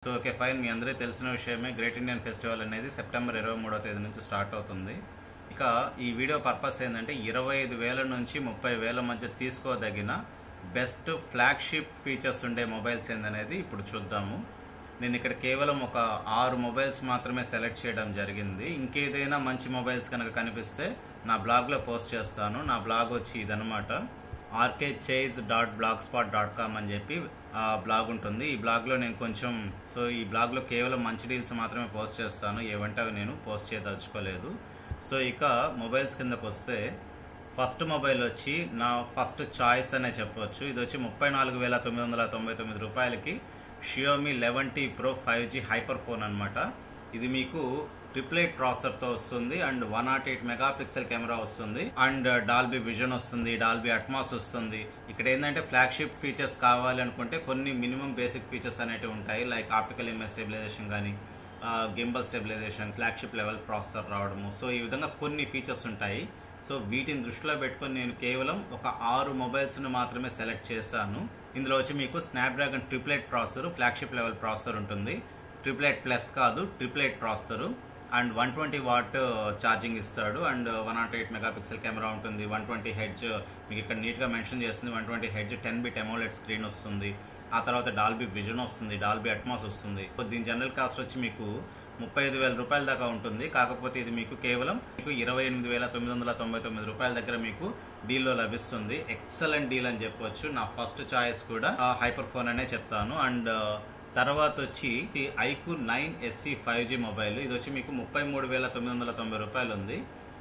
so okay fine మీ అందరికీ తెలిసిన విషయమే గ్రేట్ ఇండియన్ ఫెస్టివల్ అనేది సెప్టెంబర్ ఇరవై మూడో తేదీ నుంచి స్టార్ట్ అవుతుంది ఇక ఈ వీడియో పర్పస్ ఏంటంటే ఇరవై ఐదు వేల నుంచి ముప్పై వేల మధ్య తీసుకోదగిన బెస్ట్ ఫ్లాగ్షిప్ ఫీచర్స్ ఉండే మొబైల్స్ ఏందనేది ఇప్పుడు చూద్దాము నేను ఇక్కడ కేవలం ఒక ఆరు మొబైల్స్ మాత్రమే సెలెక్ట్ చేయడం జరిగింది ఇంకేదైనా మంచి మొబైల్స్ కనుక కనిపిస్తే నా బ్లాగ్లో పోస్ట్ చేస్తాను నా బ్లాగ్ వచ్చి ఇదనమాట R K chase dot blog spot dot com అని చెప్పి ఆ బ్లాగ్ ఉంటుంది ఈ బ్లాగ్లో నేను కొంచెం సో ఈ బ్లాగ్లో కేవలం మంచి డీల్స్ మాత్రమే పోస్ట్ చేస్తాను ఏవంటే అవి నేను పోస్ట్ చేయదలుచుకోలేదు సో ఇక మొబైల్స్ కిందకు వస్తే ఫస్ట్ మొబైల్ వచ్చి నా ఫస్ట్ చాయిస్ అనే చెప్పొచ్చు ఇది వచ్చి ముప్పై నాలుగు వేల తొమ్మిది వందల తొంభై తొమ్మిది రూపాయలకి Xiaomi eleven T pro five G hyper phone అనమాట ఇది మీకు ట్రిప్లెట్ ప్రాసెసర్తో వస్తుంది and one nought eight megapixel camera వస్తుంది అండ్ డాల్బీ విజన్ వస్తుంది డాల్బీ అట్మాస్ వస్తుంది ఇక్కడ ఏంటంటే ఫ్లాగ్షిప్ ఫీచర్స్ కావాలి అనుకుంటే కొన్ని మినిమం బేసిక్ ఫీచర్స్ అనేవి ఉంటాయి లైక్ ఆప్టికల్ ఇమేజ్ స్టెబిలైజేషన్ కానీ gimbal stabilisation flagship level processor రావడము సో ఈ విధంగా కొన్ని ఫీచర్స్ ఉంటాయి సో వీటిని దృష్టిలో పెట్టుకొని నేను కేవలం ఒక ఆరు మొబైల్స్ను మాత్రమే సెలెక్ట్ చేశాను ఇందులో వచ్చి మీకు Snapdragon triplet processor flagship level processor ఉంటుంది ట్రిప్లెట్ ప్లస్ కాదు triplet processor and one twenty watt charging ఇస్తాడు and one nought eight megapixel camera ఉంటుంది వన్ ట్వంటీ హెడ్జ్ మీకు ఇక్కడ నీట్గా మెన్షన్ చేస్తుంది one twenty hertz ten bit AMOLED screen వస్తుంది ఆ తర్వాత డాల్బీ విజన్ వస్తుంది డాల్బీ అట్మాస్ వస్తుంది దీని జనరల్ కాస్ట్ వచ్చి మీకు ముప్పై ఐదు వేల రూపాయల దాకా ఉంటుంది కాకపోతే ఇది మీకు కేవలం మీకు ఇరవై ఎనిమిది వేల తొమ్మిది వందల తొంభై తొమ్మిది రూపాయల దగ్గర మీకు డీల్లో లభిస్తుంది ఎక్సలెంట్ డీల్ అని చెప్పొచ్చు నా ఫస్ట్ చాయిస్ కూడా హైపర్ ఫోన్ అనే చెప్తాను అండ్ తర్వాత వచ్చి iQOO nine SE five G mobile ఇది వచ్చి మీకు ముప్పై మూడు వేల తొమ్మిది వందల తొంభై రూపాయలు ఉంది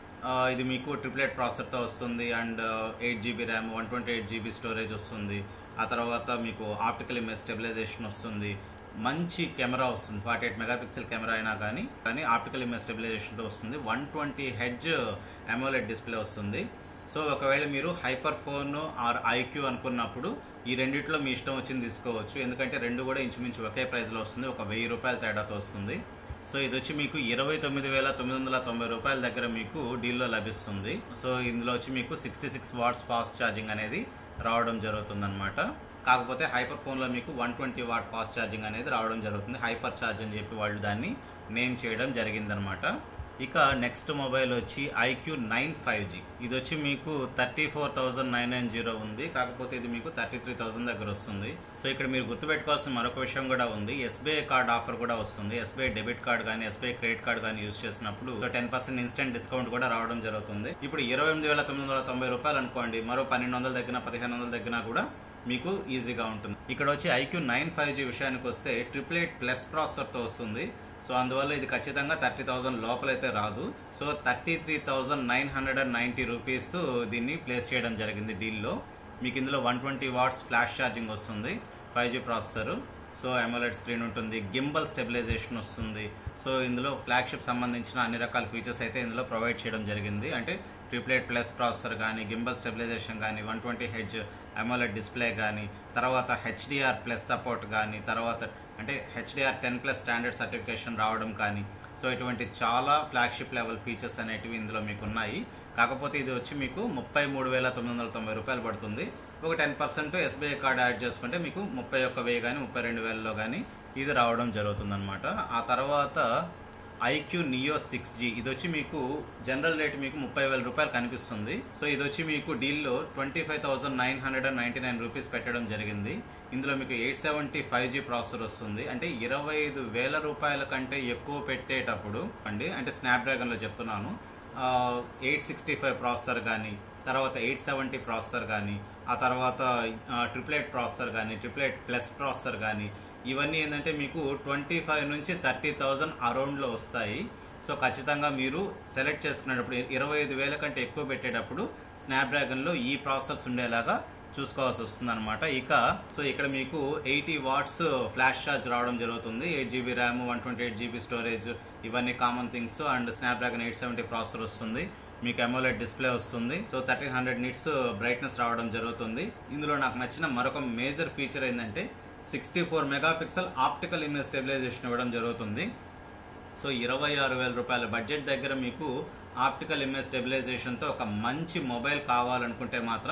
ఇది మీకు ట్రిప్లెట్ ప్రాసెసర్తో వస్తుంది and eight GB RAM one twenty eight GB storage వస్తుంది ఆ తర్వాత మీకు ఆప్టికల్ ఇమేజ్ స్టెబిలైజేషన్ వస్తుంది మంచి కెమెరా వస్తుంది ఫార్టీ ఎయిట్ మెగాపిక్సెల్ కెమెరా అయినా కానీ కానీ ఆప్టికల్ ఇమేజ్ స్టెబిలైజేషన్తో వస్తుంది one twenty hertz AMOLED display వస్తుంది సో ఒకవేళ మీరు హైపర్ ఫోన్ ఆర్ ఐక్యూ అనుకున్నప్పుడు ఈ రెండిట్లో మీ ఇష్టం వచ్చింది తీసుకోవచ్చు ఎందుకంటే రెండు కూడా ఇంచుమించు ఒకే ప్రైస్లో వస్తుంది ఒక వెయ్యి రూపాయల తేడాతో వస్తుంది సో ఇది వచ్చి మీకు ఇరవై తొమ్మిది వేల తొమ్మిది వందల తొంభై రూపాయల దగ్గర మీకు డీల్లో లభిస్తుంది సో ఇందులో వచ్చి మీకు sixty six watts fast charging అనేది రావడం జరుగుతుంది అనమాట కాకపోతే హైపర్ ఫోన్లో మీకు one twenty watt fast charging అనేది రావడం జరుగుతుంది హైపర్ ఛార్జ్ అని చెప్పి వాళ్ళు దాన్ని నేమ్ చేయడం జరిగిందనమాట ఇక నెక్స్ట్ మొబైల్ వచ్చి ఐక్యూ నైన్ ఫైవ్ జీ ఇది వచ్చి మీకు thirty four thousand nine nine zero ఉంది కాకపోతే ఇది మీకు థర్టీ త్రీ థౌసండ్ దగ్గర వస్తుంది సో ఇక్కడ మీరు గుర్తుపెట్టుకోవాల్సిన మరొక విషయం కూడా ఉంది ఎస్బీఐ కార్డ్ ఆఫర్ కూడా వస్తుంది ఎస్బీఐ డెబిట్ కార్డ్ కానీ ఎస్బీఐ క్రెడిట్ కార్డ్ కానీ యూస్ చేసినప్పుడు టెన్ పర్సెంట్ ఇన్స్టెంట్ డిస్కౌంట్ కూడా రావడం జరుగుతుంది ఇప్పుడు ఇరవై ఎనిమిది వేల తొమ్మిది వందల తొంభై రూపాయలు అనుకోండి మరో పన్నెండు వందల దగ్గర పదిహేను వందల దగ్గర కూడా మీకు ఈజీగా ఉంటుంది ఇక్కడ వచ్చి ఐక్యూ నైన్ ఫైవ్ జీ విషయానికి వస్తే ట్రిపుల్ ఎయిట్ ప్లస్ ప్రాసెసర్తో వస్తుంది సో అందువల్ల ఇది ఖచ్చితంగా థర్టీ థౌజండ్ లోపలైతే రాదు so thirty three thousand nine hundred and ninety rupees దీన్ని ప్లేస్ చేయడం జరిగింది డీల్లో మీకు ఇందులో one twenty watts flash charging వస్తుంది five G processor so AMOLED screen ఉంటుంది గింబల్ స్టెబిలైజేషన్ వస్తుంది సో ఇందులో ఫ్లాగ్షిప్ సంబంధించిన అన్ని రకాల ఫీచర్స్ అయితే ఇందులో ప్రొవైడ్ చేయడం జరిగింది అంటే ట్రిప్లెట్ ప్లస్ ప్రాసెసర్ కానీ గింబల్ స్టెబిలైజేషన్ కానీ one twenty hertz AMOLED display కానీ తర్వాత హెచ్డిఆర్ ప్లస్ సపోర్ట్ కానీ తర్వాత అంటే HDR ten plus standard certification రావడం కానీ సో ఇటువంటి చాలా ఫ్లాగ్షిప్ లెవెల్ ఫీచర్స్ అనేటివి ఇందులో మీకు ఉన్నాయి కాకపోతే ఇది వచ్చి మీకు ముప్పై మూడు వేల తొమ్మిది వందల తొంభై రూపాయలు పడుతుంది ఒక ten percent SBI card add చేసుకుంటే మీకు ముప్పై ఒక్క వెయ్యి కానీ ముప్పై రెండు వేలలో కానీ ఇది రావడం జరుగుతుంది అనమాట ఆ తర్వాత ఐక్యూ నియో సిక్స్ జీ ఇది వచ్చి మీకు జనరల్ రేట్ మీకు ముప్పై వేల రూపాయలు కనిపిస్తుంది సో ఇది వచ్చి మీకు డీల్లో twenty five thousand nine hundred and ninety nine rupees పెట్టడం జరిగింది ఇందులో మీకు eight seventy five G processor వస్తుంది అంటే ఇరవై ఐదు వేల రూపాయల కంటే ఎక్కువ పెట్టేటప్పుడు అండి అంటే స్నాప్డ్రాగన్లో చెప్తున్నాను ఎయిట్ సిక్స్టీ ఫైవ్ ప్రాసెసర్ కానీ తర్వాత ఎయిట్ సెవెంటీ ప్రాసెసర్ కానీ ఆ తర్వాత ట్రిప్లెట్ ప్రాసెసర్ కానీ ట్రిప్లెట్ ప్లస్ ప్రాసెసర్ కానీ ఇవన్నీ ఏంటంటే మీకు ట్వంటీ ఫైవ్ నుంచి థర్టీ థౌజండ్ అరౌండ్లో వస్తాయి సో ఖచ్చితంగా మీరు సెలెక్ట్ చేసుకునేటప్పుడు ఇరవై ఐదు వేల కంటే ఎక్కువ పెట్టేటప్పుడు స్నాప్డ్రాగన్లో ఈ ప్రాసెసర్స్ ఉండేలాగా చూసుకోవాల్సి వస్తుంది అనమాట ఇక సో ఇక్కడ మీకు ఎయిటీ వాట్స్ ఫ్లాష్ ఛార్జ్ రావడం జరుగుతుంది eight GB RAM one twenty eight GB storage ఇవన్నీ common things and Snapdragon eight seventy processor వస్తుంది మీకు అమోలెడ్ డిస్ప్లే వస్తుంది so thirteen hundred nits brightness రావడం జరుగుతుంది ఇందులో నాకు నచ్చిన మరొక మేజర్ ఫీచర్ ఏంటంటే sixty four megapixel optical image stabilisation ఇవ్వడం జరుగుతుంది సో ఇరవై ఆరు వేల రూపాయల బడ్జెట్ దగ్గర మీకు ఆప్టికల్ ఇమేజ్ స్టెబిలైజేషన్తో ఒక మంచి మొబైల్ కావాలనుకుంటే మాత్రం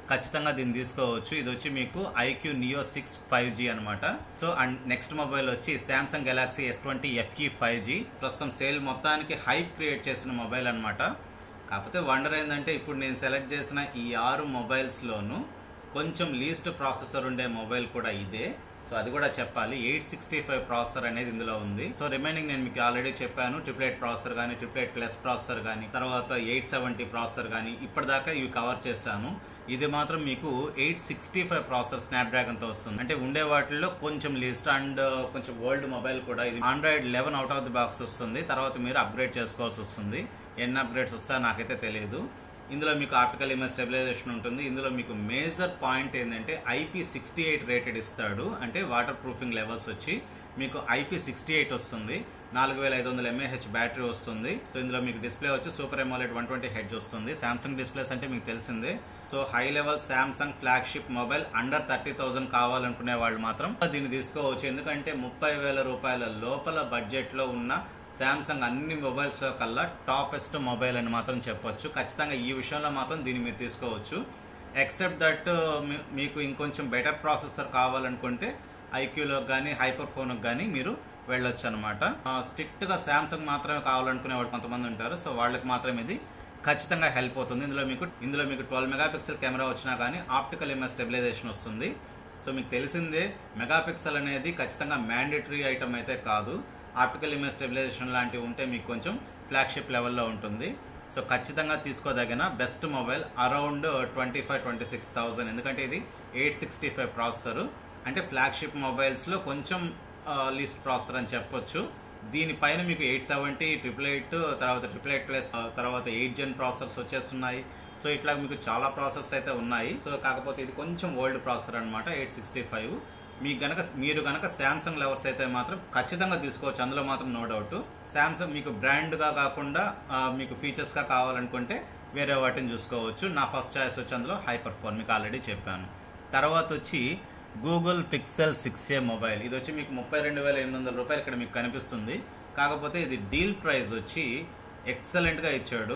ఖచ్చితంగా దీన్ని తీసుకోవచ్చు ఇది వచ్చి మీకు iQOO neo six five G అనమాట సో అండ్ నెక్స్ట్ మొబైల్ వచ్చి Samsung Galaxy S twenty FE five G ప్రస్తుతం సేల్ మొత్తానికి హైప్ క్రియేట్ చేసిన మొబైల్ అనమాట కాకపోతే వండర్ ఏంటంటే ఇప్పుడు నేను సెలెక్ట్ చేసిన ఈ ఆరు మొబైల్స్లోనూ కొంచెం లీస్ట్ ప్రాసెసర్ ఉండే మొబైల్ కూడా ఇదే సో అది కూడా చెప్పాలి ఎయిట్ సిక్స్టీ ఫైవ్ ప్రాసెసర్ అనేది ఇందులో ఉంది సో రిమైనింగ్ నేను మీకు ఆల్రెడీ చెప్పాను ట్రిపుల్ ఎయిట్ ప్రాసెసర్ కానీ ట్రిపుల్ ఎయిట్ ప్లస్ ప్రాసెసర్ కానీ తర్వాత ఎయిట్ సెవెంటీ ప్రాసెసర్ కానీ ఇప్పటిదాకా ఇవి కవర్ చేశాను ఇది మాత్రం మీకు eight sixty five processor Snapdragon తో వస్తుంది అంటే ఉండే వాటిల్లో కొంచెం లిస్ట్ అండ్ కొంచెం ఓల్డ్ మొబైల్ కూడా ఇది Android eleven out of the box వస్తుంది తర్వాత మీరు అప్గ్రేడ్ చేసుకోవాల్సి వస్తుంది ఎన్ని అప్గ్రేడ్స్ వస్తాయో నాకైతే తెలియదు ఇందులో మీకు ఆప్టికల్ ఇమేజ్ స్టెబిలైజేషన్ ఉంటుంది ఇందులో మీకు మేజర్ పాయింట్ ఏంటంటే ఐపీ సిక్స్టీ ఎయిట్ రేటెడ్ ఇస్తాడు అంటే వాటర్ ప్రూఫింగ్ లెవెల్స్ వచ్చి మీకు ఐపీ సిక్స్టీ ఎయిట్ వస్తుంది నాలుగు వేల ఐదు వందల ఎంఏహెచ్ బ్యాటరీ వస్తుంది సో ఇందులో మీకు డిస్ప్లే వచ్చి super AMOLED one twenty hertz వస్తుంది సామ్సంగ్ డిస్ప్లేస్ అంటే మీకు తెలిసిందే so high level Samsung flagship mobile under thirty thousand కావాలనుకునే వాళ్ళు మాత్రం దీన్ని తీసుకోవచ్చు ఎందుకంటే ముప్పై వేల రూపాయల లోపల బడ్జెట్ లో ఉన్న శాంసంగ్ అన్ని మొబైల్స్ లో కల్లా టాపెస్ట్ మొబైల్ అని మాత్రం చెప్పొచ్చు ఖచ్చితంగా ఈ విషయంలో మాత్రం దీన్ని మీరు తీసుకోవచ్చు ఎక్సెప్ట్ దట్ మీకు ఇంకొంచెం బెటర్ ప్రాసెసర్ కావాలనుకుంటే ఐక్యూలో కానీ హైపర్ ఫోన్ కానీ మీరు వెళ్ళొచ్చు అనమాట స్ట్రిక్ట్ గా శాంసంగ్ మాత్రమే కావాలనుకునే వాళ్ళు కొంతమంది ఉంటారు సో వాళ్ళకి మాత్రం ఇది ఖచ్చితంగా హెల్ప్ అవుతుంది ఇందులో మీకు ఇందులో మీకు ట్వెల్వ్ మెగాపిక్సెల్ కెమెరా వచ్చినా కానీ ఆప్టికల్ ఇమేజ్ స్టెబిలైజేషన్ వస్తుంది సో మీకు తెలిసిందే మెగాపిక్సెల్ అనేది ఖచ్చితంగా మ్యాండేటరీ ఐటమ్ అయితే కాదు ఆప్టికల్ ఇమేజ్ స్టెబిలైజేషన్ లాంటివి ఉంటే మీకు కొంచెం ఫ్లాగ్షిప్ లెవెల్లో ఉంటుంది సో ఖచ్చితంగా తీసుకోదగిన best mobile around twenty five twenty six thousand ఎందుకంటే ఇది ఎయిట్ సిక్స్టీ ఫైవ్ ప్రాసెసర్ అంటే ఫ్లాగ్షిప్ మొబైల్స్లో కొంచెం లీస్ట్ ప్రాసెసర్ అని చెప్పొచ్చు దీనిపైన మీకు ఎయిట్ సెవెంటీ ట్రిపుల్ ఎయిట్ తర్వాత ట్రిపుల్ ఎయిట్ ప్లస్ తర్వాత ఎయిట్ జెన్ ప్రాసెసర్స్ వచ్చేస్తున్నాయి సో ఇట్లా మీకు చాలా ప్రాసెస్ అయితే ఉన్నాయి సో కాకపోతే ఇది కొంచెం ఓల్డ్ ప్రాసెసర్ అనమాట ఎయిట్ సిక్స్టీ ఫైవ్ మీకు గనక మీరు గనక శాంసంగ్ లవర్స్ అయితే మాత్రం ఖచ్చితంగా తీసుకోవచ్చు అందులో మాత్రం నో డౌట్ శాంసంగ్ మీకు బ్రాండ్ గా కాకుండా మీకు ఫీచర్స్ గా కావాలనుకుంటే వేరే వాటిని చూసుకోవచ్చు నా ఫస్ట్ చాయిస్ వచ్చి అందులో హైపర్ ఫోన్ మీకు ఆల్రెడీ చెప్పాను తర్వాత వచ్చి Google Pixel six A mobile ఇది వచ్చి మీకు ముప్పై రెండు వేల ఎనిమిది వందల రూపాయలు ఇక్కడ మీకు కనిపిస్తుంది కాకపోతే ఇది డీల్ ప్రైస్ వచ్చి ఎక్సలెంట్గా ఇచ్చాడు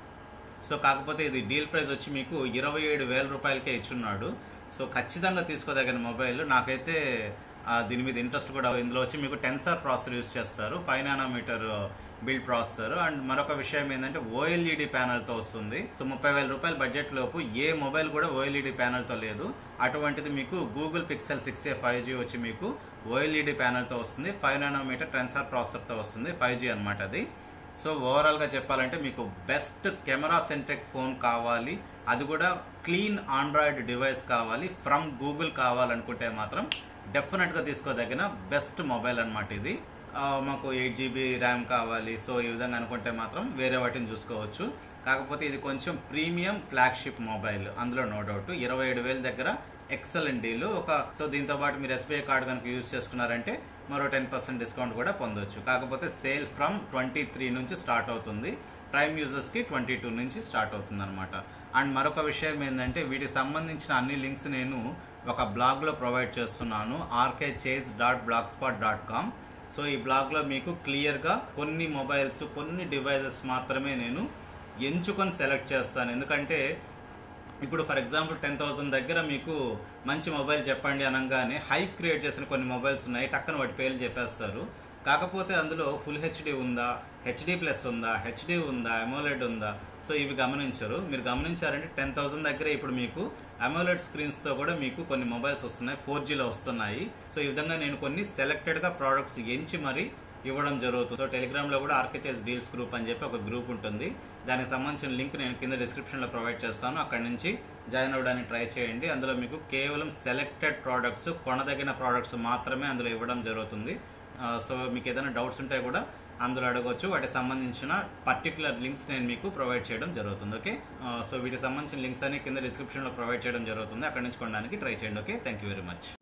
సో కాకపోతే ఇది డీల్ ప్రైస్ వచ్చి మీకు ఇరవై ఏడు వేల రూపాయలకే ఇచ్చున్నాడు సో ఖచ్చితంగా తీసుకోదగిన మొబైల్ నాకైతే దీని మీద ఇంట్రెస్ట్ కూడా ఇందులో వచ్చి మీకు టెన్సార్ ప్రాసెసర్ యూస్ చేస్తారు five nanometre build processor and మరొక విషయం ఏంటంటే ఓఎల్ఈడి ప్యానల్తో వస్తుంది సో ముప్పై వేల రూపాయల బడ్జెట్ లోపు ఏ మొబైల్ కూడా ఓఎల్ఈడి ప్యానల్తో లేదు అటువంటిది మీకు Google Pixel six A five G వచ్చి మీకు ఓఎల్ఈడి ప్యానల్తో వస్తుంది ఫైవ్ నానోమీటర్ టెన్సార్ ప్రాసెసర్తో వస్తుంది ఫైవ్ జీ అనమాట అది సో ఓవరాల్గా చెప్పాలంటే మీకు బెస్ట్ కెమెరా సెంట్రిక్ ఫోన్ కావాలి అది కూడా క్లీన్ ఆండ్రాయిడ్ డివైస్ కావాలి ఫ్రమ్ గూగుల్ కావాలనుకుంటే మాత్రం డెఫినెట్గా తీసుకోదగిన బెస్ట్ మొబైల్ అనమాట ఇది మాకు ఎయిట్ జీబీ ర్యామ్ కావాలి సో ఈ విధంగా అనుకుంటే మాత్రం వేరే వాటిని చూసుకోవచ్చు కాకపోతే ఇది కొంచెం ప్రీమియం ఫ్లాగ్షిప్ మొబైల్ అందులో నో డౌట్ ఇరవై ఏడు వేల దగ్గర ఎక్సలెంట్ డీల్ ఒక సో దీంతో పాటు మీరు ఎస్బీఐ కార్డు కనుక యూజ్ చేసుకున్నారంటే మరో టెన్ పర్సెంట్ డిస్కౌంట్ కూడా పొందొచ్చు కాకపోతే సేల్ ఫ్రమ్ ట్వంటీ త్రీ నుంచి స్టార్ట్ అవుతుంది ప్రైమ్ యూజర్స్కి ట్వంటీ టూ నుంచి స్టార్ట్ అవుతుంది అనమాట అండ్ మరొక విషయం ఏంటంటే వీటికి సంబంధించిన అన్ని లింక్స్ నేను ఒక బ్లాగ్లో ప్రొవైడ్ చేస్తున్నాను R K chase dot blogspot dot com so ఈ బ్లాగ్లో మీకు క్లియర్గా కొన్ని మొబైల్స్ కొన్ని డివైజెస్ మాత్రమే నేను ఎంచుకొని సెలెక్ట్ చేస్తాను ఎందుకంటే ఇప్పుడు ఫర్ ఎగ్జాంపుల్ టెన్ థౌసండ్ దగ్గర మీకు మంచి మొబైల్ చెప్పండి అనగానే హైప్ క్రియేట్ చేసిన కొన్ని మొబైల్స్ ఉన్నాయి టక్కన వాటి పేర్లు చెప్పేస్తారు కాకపోతే అందులో ఫుల్ హెచ్డి ఉందా హెచ్డి ప్లస్ ఉందా హెచ్డి ఉందా అమోలెడ్ ఉందా సో ఇవి గమనించరు మీరు గమనించారంటే టెన్ థౌసండ్ దగ్గర ఇప్పుడు మీకు అమోలెడ్ స్క్రీన్స్ తో కూడా మీకు కొన్ని మొబైల్స్ వస్తున్నాయి ఫోర్ జీలో వస్తున్నాయి సో ఈ విధంగా నేను కొన్ని సెలెక్టెడ్ గా ప్రోడక్ట్స్ ఎంచి మరి ఇవ్వడం జరుగుతుంది సో టెలిగ్రామ్ లో కూడా ఆర్కేచేస్ డీల్స్ గ్రూప్ అని చెప్పి ఒక గ్రూప్ ఉంటుంది దానికి సంబంధించిన లింక్ నేను కింద డిస్క్రిప్షన్ లో ప్రొవైడ్ చేస్తాను అక్కడ నుంచి జాయిన్ అవ్వడానికి ట్రై చేయండి అందులో మీకు కేవలం సెలెక్టెడ్ ప్రోడక్ట్స్ కొనదగిన ప్రోడక్ట్స్ మాత్రమే అందులో ఇవ్వడం జరుగుతుంది సో మీకు ఏదైనా డౌట్స్ ఉంటే కూడా అందులో అడగవచ్చు వాటికి సంబంధించిన పర్టికులర్ లింక్స్ నేను మీకు ప్రొవైడ్ చేయడం జరుగుతుంది ఓకే సో వీటికి సంబంధించిన లింక్స్ అన్ని కింద డిస్క్రిప్షన్లో ప్రొవైడ్ చేయడం జరుగుతుంది అక్కడ నుంచి కొనడానికి ట్రై చేయండి okay thank you very much